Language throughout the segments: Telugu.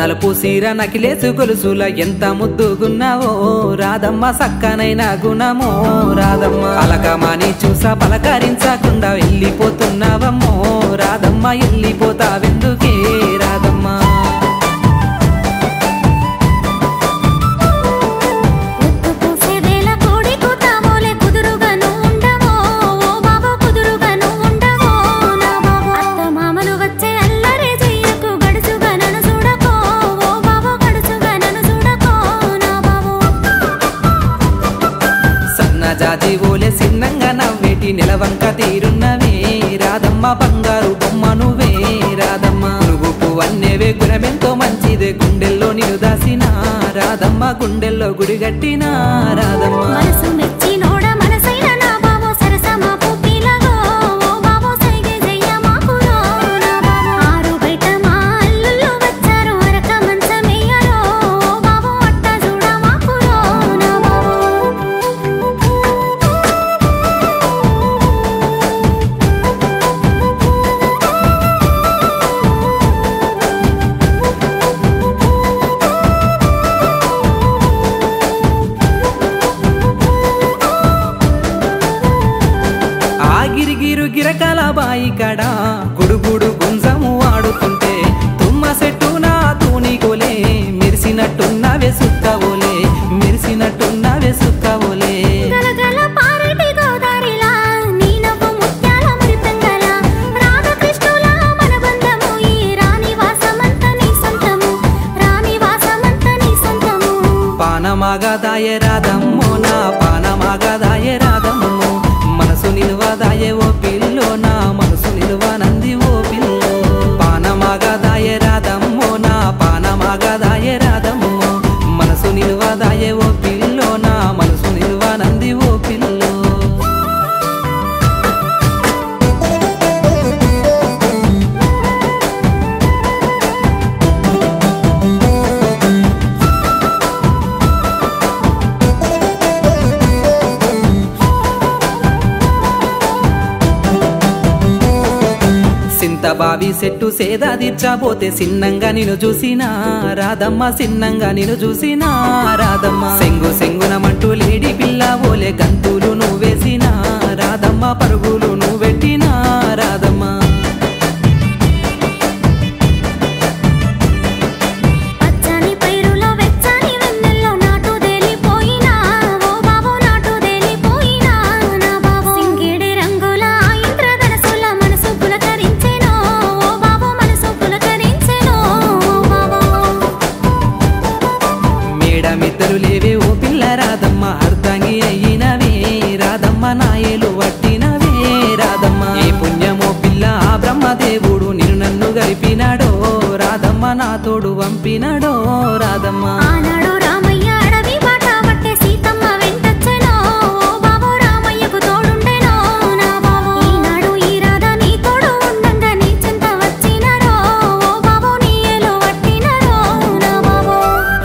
నలుపు సీర నకిలేసు గొలుసుల ఎంత ముద్దుగున్నావో రాధమ్మ సక్కనైన గుణమో రాధమ్మ పలకమాని చూసా పలకరించకుండా వెళ్ళిపోతున్నావమ్మో రాధమ్మ వెళ్ళిపోతావెందుకే రాధమ్మ ముద్దు పూసేదేల కోడి కూతామోలే కుదురుగాను ఉండవో ఓ బాబో కుదురుగాను ఉండవో నా బాబో అత్త మామలు వచ్చే అల్లరే చెయ్యకు గడుచుగా నన్ను చూడకో ఓ బాబో గడుచుగా నన్ను చూడకో నా బాబో సన్నజాజి ఓలే సిన్నంగా నవ్వేటి నిలవంక తీరున్నవే రాధమ్మ బంగారు బొమ్మ నువ్వే రాధమ్మ నువ్వు అన్నేవే గుణమెంతో మంచిదే గుండెల్లో నిన్ను దాసిన రాధమ్మ గుండెల్లో గుడి కట్టిన రాధమ్మ మనసు మెచ్చి నోడ మనసైన నా బాబో సరసమా పుట్టిలగో ఓ బాబో సైగే జయ్య మాకురో నా బాబో ఆరు బయట మా అల్లుళ్ళు వచ్చారు అరక మంచమేయరో ఓ బాబో అట్ట చూడ మాకురో నా బాబో ఆ గిరిగిరు గిరకల బాయి కడ గుడుగుడు గుంజము ఆడుతుంటే తుమ్మ చెట్టు నా తూనికోలే మెరిసినట్టున్నవే సుక్కవోలే మెరిసినట్టున్నవే సుక్కవోలే గలగల పారేటి గోదారిలా నీ నవ్వు ముత్యాల మురిపెంగల రాధకృష్ణుల మన బంధము ఈ రాణి వాసమంత నీ సొంతము రాణి వాసమంత నీ సొంతము పానమాగదాయ రాధమ్మో నా పానమాగదాయ రాధమ్మో మనసు నిలువదాయ ఓ పిల్లో నా మనసు నిలువనంది ఓ పిల్లో పానమాగదాయ రాధమ్మో నా పానమాగదాయ రాధమ్మో మనసు నిలువదాయ ఓ పిల్లో నా మనసు నిలువనంది ఓ పిల్లో సింతబావి సెట్టు సేదా తీర్చబోతే సిన్నంగా నిన్ను చూసినా రాధమ్మ సిన్నంగా నిన్ను చూసినా రాధమ్మ సెంగు సెంగునమంటూ లేడి పిల్ల ఓలే గంతులు నువ్వేసినా రాధమ్మ పరుగులు నువ్వెట్టినా రాధమ్మ పచ్చని పైరులో వెచ్చని వెన్నెల్లో నాటు దేలిపోయినా ఓ బాబు నాటు దేలిపోయినా నా బాబు సింగిడి రంగుల ఆ ఇంద్రధనసుల మనసు పులకరించెనో ఓ బాబు మనసు పులకరించెనో ఓ బాబు మేడమిద్దరు లేవే ఓ పిల్ల రాధమ్మ అర్ధంగి అయ్యినవే రాధమ్మ నాయలు వట్టినవే రాధమ్మ ఏ పుణ్యమో పిల్ల ఆ బ్రహ్మదేవుడు నిన్ను నన్ను గలిపినాడో రాధమ్మ నా తోడు పంపినాడో రాధమ్మ ఆనాడు రామయ్య అడవి బాట పట్టే సీతమ్మ వెంటొచ్చెనో ఓ బాబు రామయ్యకు తోడుండెనో నా బాబు ఈనాడు ఈ రాధ నీ తోడు ఉండంగా నీ చెంత వచ్చినరో ఓ బాబు నీ ఏలు పట్టినరో నా బాబు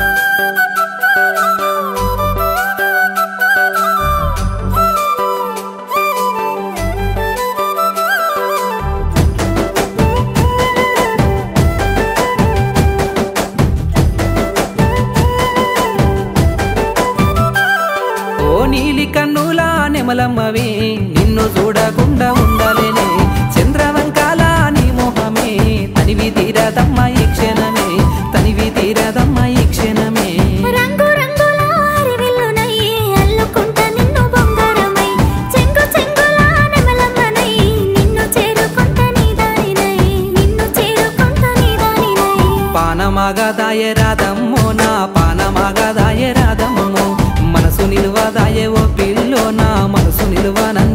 ఓ నీలి కన్నులా నెమలమ్మవే నిన్ను చూడకుండా ఉండలేనే చంద్రవంకాల నీ మొహమే తనివి తీరదమ్మ ఈ క్షణమే తనివి తీరదమ్మ ఈ క్షణమే రంగు రంగుల హరివిల్లునై అల్లుకుంట నిన్ను బొంగరమై చెంగు చెంగుల నెమలమ్మనై నిన్ను చేరుకుంట నీ దారినై నిన్ను చేరుకుంట నీ దారినై పానమాగదాయ రాధమ్మో నా పానమాగదాయ రాధమ్మో మనసు నిలువదాయ ఓ పిల్లో నా మనసు నిలువనంది